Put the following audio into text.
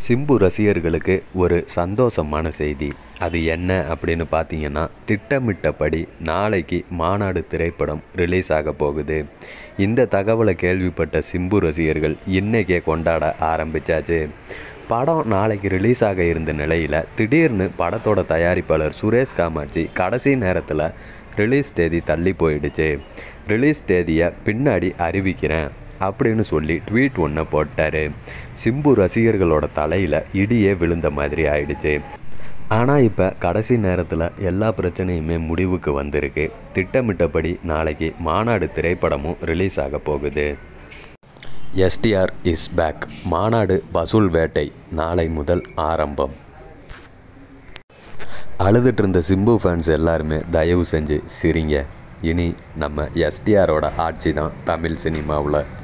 சிம்பு ரசிகர்களுக்கு ஒரு சந்தோஷமான செய்தி அது என்ன அப்படின்னு பார்த்தீங்கன்னா திட்டமிட்டபடி நாளைக்கு மாநாடு திரைப்படம் ரிலீஸ் ஆக போகுது இந்த தகவலை கேள்விப்பட்ட சிம்பு ரசிகர்கள் இன்னைக்கே கொண்டாட ஆரம்பிச்சாச்சு படம் நாளைக்கு ரிலீஸ் ஆக இருந்த நிலையில் திடீர்னு படத்தோட தயாரிப்பாளர் சுரேஷ் காமாட்சி கடைசி நேரத்தில் ரிலீஸ் தேதி தள்ளி போயிடுச்சு ரிலீஸ் தேதியை பின்னாடி அறிவிக்கிறேன் அப்படின்னு சொல்லி ட்வீட் ஒன்று போட்டார் சிம்பு ரசிகர்களோட தலையில் இடியே விழுந்த மாதிரி ஆயிடுச்சு ஆனால் இப்போ கடைசி நேரத்தில் எல்லா பிரச்சனையுமே முடிவுக்கு வந்திருக்கு திட்டமிட்டபடி நாளைக்கு மாநாடு திரைப்படமும் ரிலீஸ் ஆக போகுது எஸ்டிஆர் இஸ் பேக் மாநாடு வசூல் வேட்டை நாளை முதல் ஆரம்பம் அழுதுட்டு இருந்த சிம்பு ஃபேன்ஸ் எல்லாருமே தயவு செஞ்சு சிரிங்க இனி நம்ம எஸ்டிஆரோட ஆட்சி தான் தமிழ் சினிமாவில்